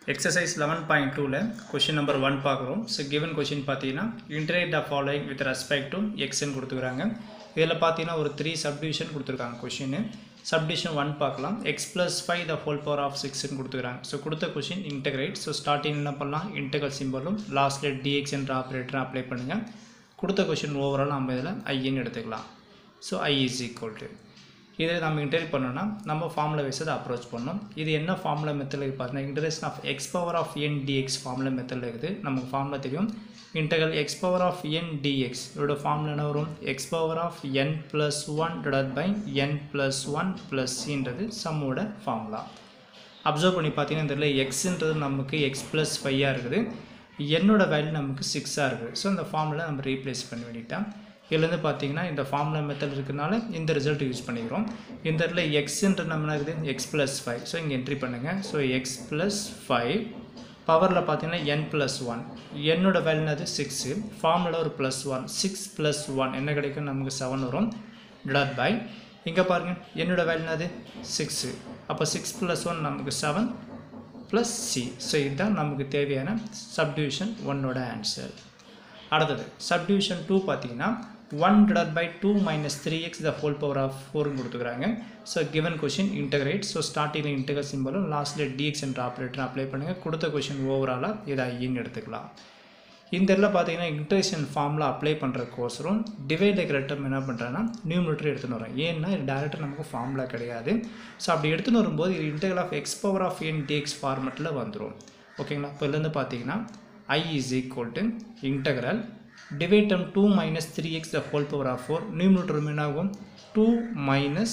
exercise eleven point டூவில் question number one பார்க்குறோம் so given question பார்த்தீங்கன்னா integrate the following with respect to எக்ஸ்ன்னு கொடுத்துக்கிறாங்க இதில் பார்த்தீங்கன்னா ஒரு த்ரீ சப்டிவிஷன் கொடுத்துருக்காங்க கொஷின் சப்டிவிஷன் ஒன் பார்க்கலாம் x plus five the whole power of சிக்ஸ்னு கொடுத்துக்கிறாங்க ஸோ கொடுத்த கொஷின் இன்டகிரேட் ஸோ ஸ்டார்டிங் என்ன பண்ணலாம் இன்டகல் சிம்பலும் லாஸ்ட்டில் டிஎக்ஸ் என்ற ஆப்ரேட்டரை அப்ளை பண்ணுங்கள் கொடுத்த கொஷின் ஓவரால் நம்ம இதில் ஐன்னு எடுத்துக்கலாம் so I is equal to இதை நம்ம இன்டர்வியூ பண்ணோம்னா நம்ம ஃபார்முலா வைஸ் அதை அப்ரோச் பண்ணோம் இது என்ன ஃபார்முலா மெத்தடில் பார்த்தீங்கன்னா integration of x power of n dx formula மெத்தடில் இருக்குது நமக்கு ஃபார்முலா தெரியும் integral x power of n dx இதோட ஃபார்முலா என்ன வரும் x power of n plus one divide by n plus one plus சின்றது சம்மோட ஃபார்முலா அப்சர்வ் பண்ணி பார்த்தீங்கன்னா இந்த இதில் எக்ஸுன்றது நமக்கு எக்ஸ் ப்ளஸ் ஃபைவாக இருக்குது என்னோட வேல்யூ நமக்கு சிக்ஸாக இருக்குது ஸோ இந்த ஃபார்முலா நம்ம ரீப்ளேஸ் பண்ண வேண்டிட்டான் இதுலேருந்து பார்த்தீங்கன்னா இந்த ஃபார்முலா மெத்தட் இருக்கிறனால இந்த ரிசல்ட் யூஸ் பண்ணிக்கிறோம் இந்த இடத்துல எக்ஸுன்ற நம்ம என்ன இருக்குது எக்ஸ் ப்ளஸ் ஃபைவ் ஸோ இங்கே என்ட்ரி பண்ணுங்கள் ஸோ எக்ஸ் ப்ளஸ் ஃபைவ் பவரில் பார்த்தீங்கன்னா என் ப்ளஸ் ஒன் என்னோட வேல்யூ அது சிக்ஸு ஃபார்முலா ஒரு plus one six plus one என்ன கிடைக்கும் நமக்கு செவன் வரும் டிவைட் பை இங்கே பாருங்கள் என்னோட வேல்யூ அது சிக்ஸு அப்போ சிக்ஸ் ப்ளஸ் ஒன் நமக்கு செவன் ப்ளஸ் சி ஸோ இதுதான் நமக்கு தேவையான சப்டிவிஷன் ஒன்னோட ஆன்சர் அடுத்தது சப்டிவிஷன் டூ பார்த்தீங்கன்னா one divide by two minus three x the whole power of ஃபோர்னு கொடுத்துக்கிறாங்க so given question integrate so ஸ்டார்டிங்கில் இன்டகர் சிம்பலும் லாஸ்ட்டில் டிஎக்ஸ் என்ற ஆப்ரேட்டர் அப்ளை பண்ணுங்கள் கொடுத்த கொஷின் ஓவராலாக இதை ஐன்னு எடுத்துக்கலாம் இந்த இதில் பார்த்தீங்கன்னா இன்டரேஷன் ஃபார்மில் அப்ளை பண்ணுறக்கோசரம் டிவைட் ரெக்ரெட்டம் என்ன பண்ணுறேன்னா நியூமினேட்டர் எடுத்துன்னு வரேன் ஏன்னா இது டேரெக்டாக நமக்கு ஃபார்முலா கிடையாது ஸோ அப்படி எடுத்துன்னு வரும்போது இது integral of x power of n dx ஃபார்மெட்டில் வந்துடும் ஓகேங்களா இப்போ இதுலேருந்து பார்த்தீங்கன்னா i is equal to integral divide term 2 minus 3x the whole power of 4 numerator என்ன ஆகும் 2 minus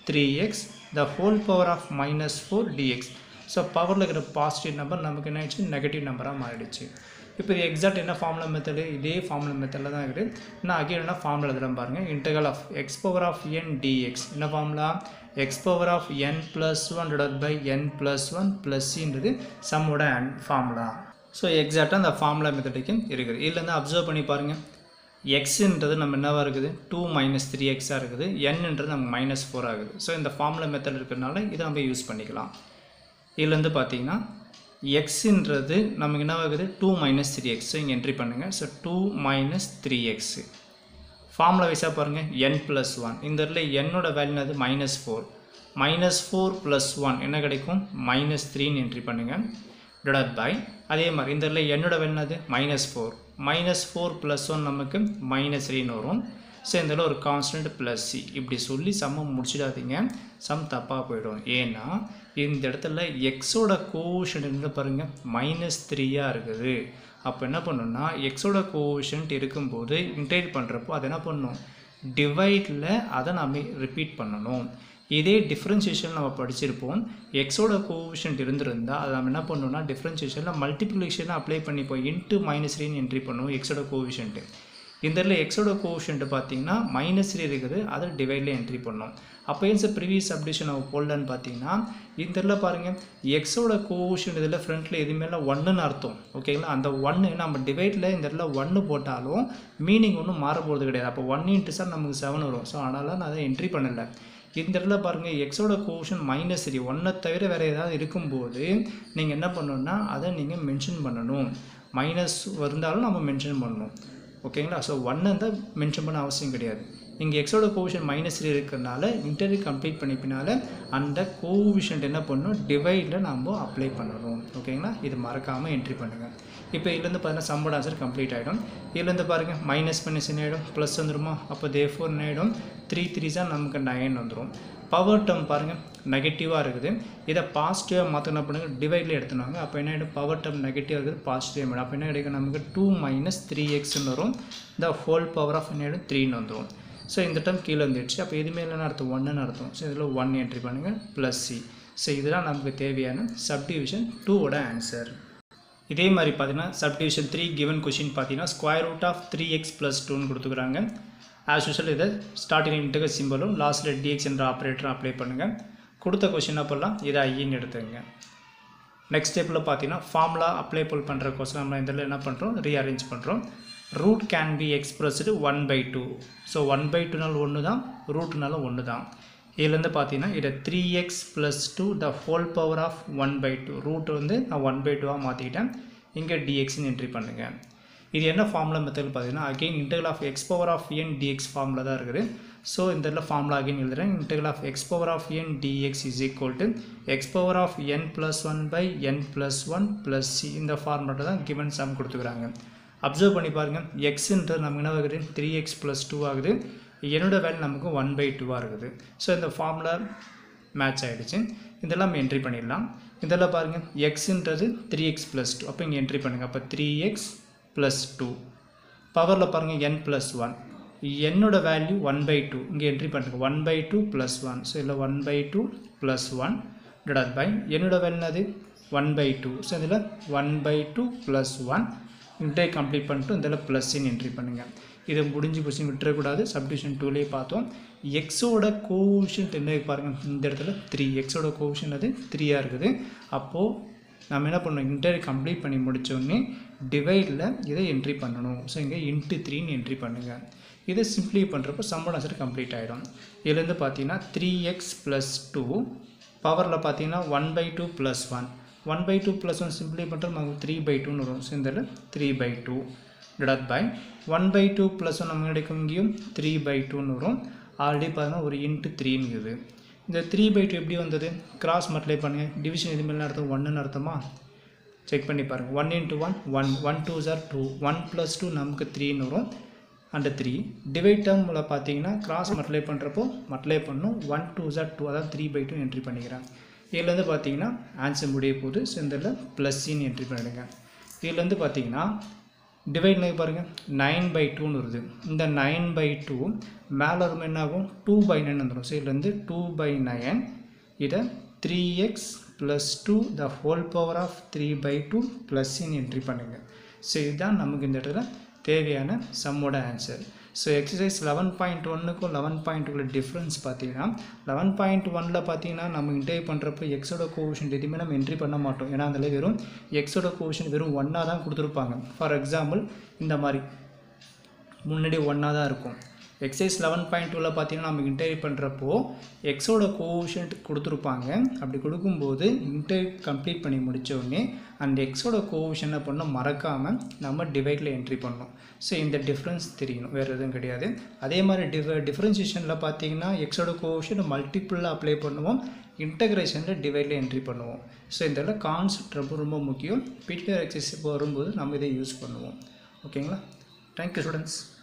3x the whole power of minus 4 dx so பவரில் இருக்கிற பாசிட்டிவ் நம்பர் நமக்கு என்ன ஆயிடுச்சு நெகட்டிவ் நம்பராக மாறிடுச்சு இப்போ இது எக்ஸாக்ட் என்ன ஃபார்முலா மெத்தடு இதே ஃபார்முலா மெத்தடில் தான் இருக்குது நான் அகைன் என்ன ஃபார்முலா எழுதுறேன் பாருங்கள் integral of x power of n dx என்ன formula x power of n plus one divide by n plus one plus சின்றது சம்மோட ஃபார்முலா ஸோ எக்ஸாக்டாக அந்த ஃபார்முலா மெத்தடிக்கும் இருக்குது இதுலேருந்து அப்சர்வ் பண்ணி பாருங்கள் எக்ஸுன்றது நம்ம என்னவாக இருக்குது டூ மைனஸ் த்ரீ எக்ஸாக இருக்குது என்னன்றது நமக்கு மைனஸ் ஃபோர் ஆகுது ஸோ இந்த ஃபார்முலா மெத்தட் இருக்கிறதுனால இதை நம்ம யூஸ் பண்ணிக்கலாம் இதுலேருந்து பார்த்தீங்கன்னா எக்ஸுன்றது நமக்கு என்னவாகுது டூ மைனஸ் த்ரீ எக்ஸ் இங்கே என்ட்ரி பண்ணுங்கள் so two minus three x formula வைஸாக பாருங்கள் என் ப்ளஸ் ஒன் இந்த இடத்துல என்னோட வேல்யூ அது minus four minus four plus one என்ன கிடைக்கும் மைனஸ் த்ரீன்னு என்ட்ரி பண்ணுங்கள் டிவைட் பை அதே மாதிரி இந்த இடத்துல என்னோட வேணுனது minus four minus four plus one நமக்கு மைனஸ் த்ரீன்னு வரும் ஸோ இந்த இடத்துல ஒரு கான்ஸ்டன்ட் ப்ளஸ் சி இப்படி சொல்லி சம்மம் முடிச்சிடாதீங்க சம் தப்பாக போயிடும் ஏன்னா இந்த இடத்துல எக்ஸோட கோஷன் இருந்து பாருங்கள் மைனஸ் த்ரீயாக இருக்குது அப்போ என்ன பண்ணணும்னா எக்ஸோட கோஷன்ட் இருக்கும்போது இன்டெகிரேட் பண்ணுறப்போ அதை என்ன பண்ணணும் டிவைடில் அதை நம்ம ரிப்பீட் பண்ணணும் இதே டிஃப்ரென்சியேஷன் நம்ம படிச்சிருப்போம் எக்ஸோட கோவிஷன்ட் இருந்திருந்தால் அதை நம்ம என்ன பண்ணோம்னா டிஃப்ரென்சியேஷனில் மல்டிப்ளிகேஷனை அப்ளை பண்ணிப்போம் இன்ட்டு மைனஸ் த்ரீன்னு என்ட்ரி பண்ணுவோம் எக்ஸோட கோவிஷன்ட்டு இந்த இடத்துல எக்ஸோட கோவிஷன்ட்டு பார்த்தீங்கன்னா மைனஸ் த்ரீ இருக்குது அதை டிவைடில் என்ட்ரி பண்ணோம் அப்போ ஏன் சார் ப்ரீவியஸ் அப்டேஷன் நம்ம போடலன்னு பார்த்தீங்கன்னா இந்த இடத்துல பாருங்கள் எக்ஸோட கோவிஷன் இதில் ஃப்ரண்ட்டில் எதுவுமே ஒன்றுன்னு அர்த்தம் ஓகேங்களா அந்த ஒன்று நம்ம டிவைடில் இந்த இடத்துல ஒன்று போட்டாலும் மீனிங் ஒன்றும் மாற போகிறது கிடையாது அப்போ ஒன் இன்ட்டு சார் நமக்கு செவன் வரும் ஸோ அதனால் நான் அதை என்ட்ரி பண்ணலை இந்த இடத்துல பாருங்கள் எக்ஸோட கோஷன் மைனஸ் த்ரீ ஒன்றை தவிர வேறு ஏதாவது இருக்கும்போது நீங்கள் என்ன பண்ணணுன்னா அதை நீங்கள் மென்ஷன் பண்ணணும் மைனஸ் இருந்தாலும் நம்ம மென்ஷன் பண்ணணும் ஓகேங்களா ஸோ ஒன்னை தான் மென்ஷன் பண்ண அவசியம் கிடையாது இங்கே எக்ஸோட கோவிஷன் மைனஸ் த்ரீ இருக்கிறனால இன்டர்வியூ கம்ப்ளீட் பண்ணிப்பினால அந்த கோவிஷன்ட் என்ன பண்ணணும் டிவைடில் நம்ம அப்ளை பண்ணணும் ஓகேங்களா இது மறக்காமல் என்ட்ரி பண்ணுங்கள் இப்போ இதுலேருந்து பார்த்தீங்கன்னா சம்போட ஆன்சர் கம்ப்ளீட் ஆகிடும் இதுலேருந்து பாருங்கள் மைனஸ் மைனஸ் என்ன ஆகிடும் ப்ளஸ் வந்துருமா அப்போ தே ஃபோர் என்ன ஆகிடும் த்ரீ த்ரீஸாக நமக்கு நைன் வந்துடும் பவர் டேர்ம் பாருங்கள் நெகட்டிவாக இருக்குது இதை பாசிட்டிவாக மாற்ற என்ன பண்ணுங்கள் டிவைடில் எடுத்துனாங்க அப்போ என்ன ஆகிடும் பவர் டேர்ம் நெகட்டிவாக இருக்குது பாசிட்டிவ் ஆகிடும் அப்போ என்ன கிடைக்கும் நமக்கு டூ மைனஸ் த்ரீ எக்ஸ்னு வரும் த ஹோல் பவர் ஆஃப் என்ன ஆகிடும் த்ரீன்னு வந்துடும் ஸோ இந்த டேர்ம் கீழே வந்துடுச்சு அப்போ எதுவுமே இல்லைன்னு அர்த்தம் ஒன்றுன்னு அர்த்தம் ஸோ இதில் ஒன் என்ட்ரி பண்ணுங்கள் ப்ளஸ் சி ஸோ இதெல்லாம் நமக்கு தேவையான சப்டிவிஷன் டூவோட ஆன்சர் இதே மாதிரி பார்த்தீங்கன்னா சப்டிவிஷன் த்ரீ கிவன் கொஷின் பார்த்தீங்கன்னா square root of three x plus டூன்னு கொடுத்துக்குறாங்க ஆஸ் யூஷுவல் இதை ஸ்டார்டிங் இன்டகர் சிம்பிளும் லாஸ்ட்டில் டிஎக்ஸ் என்ற ஆப்ரேட்டரும் அப்ளை பண்ணுங்கள் கொடுத்த கொஷின் அப்போல்லாம் இதை ஐயின்னு எடுத்துங்க நெக்ஸ்ட் ஸ்டெப்பில் பார்த்தீங்கன்னா ஃபார்முலா அப்ளை புல் பண்ணுற கொஸ்டின் நம்ம இதில் என்ன பண்ணுறோம் ரீஅரேஞ்ச் பண்ணுறோம் root can be expressed one by two so one by டூனாலும் ஒன்று தான் ரூட்னாலும் ஒன்று தான் இதுலேருந்து பார்த்தீங்கன்னா இதை three x plus two the whole power of one by two root வந்து நான் ஒன் பை டூவாக மாற்றிக்கிட்டேன் இங்கே டிஎக்ஸ்னு என்ட்ரி பண்ணுங்கள் இது என்ன ஃபார்முலா மெத்தட் பார்த்தீங்கன்னா again integral of x power of n dx formula தான் இருக்குது ஸோ இந்த இடத்துல ஃபார்முலா அகெயின் எழுதுறேன் integral of x power of n dx is equal to x power of n plus one by n plus one plus c இந்த formula தான் given sum கொடுத்துக்கிறாங்க observe பண்ணி பாருங்கள் எக்ஸுன்றது நமக்கு என்ன ஆகுது த்ரீ எக்ஸ் ப்ளஸ் டூ ஆகுது என்னோட வேல்யூ நமக்கு ஒன் பை டூவாக இருக்குது ஸோ இந்த ஃபார்முலா மேட்ச் ஆகிடுச்சு இதெல்லாம் என்ட்ரி பண்ணிடலாம் இதெல்லாம் பாருங்கள் எக்ஸுன்றது த்ரீ எக்ஸ் ப்ளஸ் டூ அப்போ இங்கே என்ட்ரி பண்ணுங்கள் அப்போ த்ரீ எக்ஸ் ப்ளஸ் டூ பவரில் பாருங்கள் என் ப்ளஸ் ஒன் என்னோட வேல்யூ ஒன் பை டூ இங்கே என்ட்ரி பண்ணுங்க one by two plus one so இதில் one by two plus one divide by என்னோட வேல்யூ அது ஒன் பை டூ ஸோ இதில் one by two plus one இன்டே complete பண்ணிட்டு இதில் ப்ளஸ்ன்னு என்ட்ரி பண்ணுங்கள் இது முடிஞ்சு போச்சு விட்டுறக்கூடாது சப்டிஷன் டூலேயே பார்த்தோம் எக்ஸோட கோஷன் என்ன பாருங்கள் இந்த இடத்துல த்ரீ எக்ஸோட கோஷன் அது த்ரீயாக இருக்குது அப்போது நம்ம என்ன பண்ணணும் இன்டர் கம்ப்ளீட் பண்ணி முடித்தோடனே டிவைடில் இதை என்ட்ரி பண்ணணும் ஸோ இங்கே இன்ட்டு த்ரீன்னு என்ட்ரி பண்ணுங்கள் இதை சிம்ப்ளி பண்ணுறப்போ சம்மோட ஆன்சர் கம்ப்ளீட் ஆகிடும் இதுலேருந்து பார்த்தீங்கன்னா த்ரீ எக்ஸ் ப்ளஸ் டூ பவரில் பார்த்தீங்கன்னா one by two plus one one by two plus one simply பண்ணுறது நமக்கு த்ரீ பை டூன்னு வரும் ஸோ இந்த three by two divide by one by two plus one நம்ம கிடைக்கும் இங்கேயும் த்ரீ பை டூன்னு வரும் ஆல்ரெடி பார்த்தீங்கன்னா ஒரு இன்ட்டு த்ரீங்குது இந்த த்ரீ பை டூ எப்படி வந்தது கிராஸ் மல்டிப்ளை பண்ணுங்கள் டிவிஷன் இது மேலே அர்த்தம் ஒன்றுன்னு அர்த்தமா செக் பண்ணி பாருங்கள் one into one one two two ஜார் டூ ஒன் ப்ளஸ் டூ நமக்கு த்ரீன்னு வரும் அண்ட் த்ரீ டிவைட் டேர்மில் பார்த்தீங்கன்னா கிராஸ் மல்டிப்ளை பண்ணுறப்போ மல்டிப்ளை பண்ணும் ஒன் டூ ஜார் டூ அதாவது த்ரீ பை டூ என்ட்ரி பண்ணிக்கிறேன் இதுலேருந்து பார்த்தீங்கன்னா ஆன்சர் முடிய போகுது ஸோ இந்த ப்ளஸ்ஸின்னு என்ட்ரி பண்ணிடுங்க இதுலேருந்து பார்த்தீங்கன்னா டிவைட்ல பாருங்கள் நைன் பை டூன்னு வருது இந்த நைன் பை டூ மேலே வரும் என்ன ஆகும் டூ பை நைன் வந்துடும் ஸோ இதுலேருந்து டூ பை நைன் இதை three x plus two the whole power of three by two ப்ளஸ்ன்னு என்ட்ரி பண்ணுங்கள் ஸோ இதுதான் நமக்கு இந்த இடத்துல தேவையான சம்மோட answer so exercise eleven point ஒன்றுக்கும் லெவன் பாயிண்ட் டூவில் டிஃப்ரென்ஸ் பார்த்தீங்கன்னா லெவன் பாயிண்ட் ஒனில் பார்த்தீங்கன்னா நம்ம இன்டர்வியூ பண்ணுறப்போ எக்ஸோட கோவிஷன் எதுவுமே நம்ம என்ட்ரி பண்ண மாட்டோம் ஏன்னா அதில் வெறும் எக்ஸோட கோவிஷன் வெறும் ஒன்னாக தான் கொடுத்துருப்பாங்க ஃபார் எக்ஸாம்பிள் இந்த மாதிரி முன்னாடி ஒன்னாக தான் இருக்கும் எக்ஸைஸ் லெவன் பாயிண்ட் டூவில் பார்த்தீங்கன்னா நம்ம இன்டர்வியூ பண்ணுறப்போ எக்ஸோட கோஷன்ட் கொடுத்துருப்பாங்க அப்படி கொடுக்கும்போது இன்டர்வியூ கம்ப்ளீட் பண்ணி முடிச்ச உடனே அந்த எக்ஸோட கோஷனை பண்ண மறக்காமல் நம்ம டிவைடில் என்ட்ரி பண்ணணும் ஸோ இந்த டிஃப்ரென்ஸ் தெரியணும் வேறு எதுவும் கிடையாது அதே மாதிரி டிஃப டிஃப்ரென்சியேஷனில் பார்த்தீங்கன்னா எக்ஸோட கோஷன் மல்டிப்புளில் அப்ளை பண்ணுவோம் இன்டகிரேஷனில் டிவைடில் என்ட்ரி பண்ணுவோம் ஸோ இந்த இடத்துல கான்செப்ட் ரொம்ப ரொம்ப முக்கியம் பிடிஆர் எக்ஸசைஸ் வரும்போது நம்ம இதை யூஸ் பண்ணுவோம் ஓகேங்களா தேங்க்யூ ஸ்டூடெண்ட்ஸ்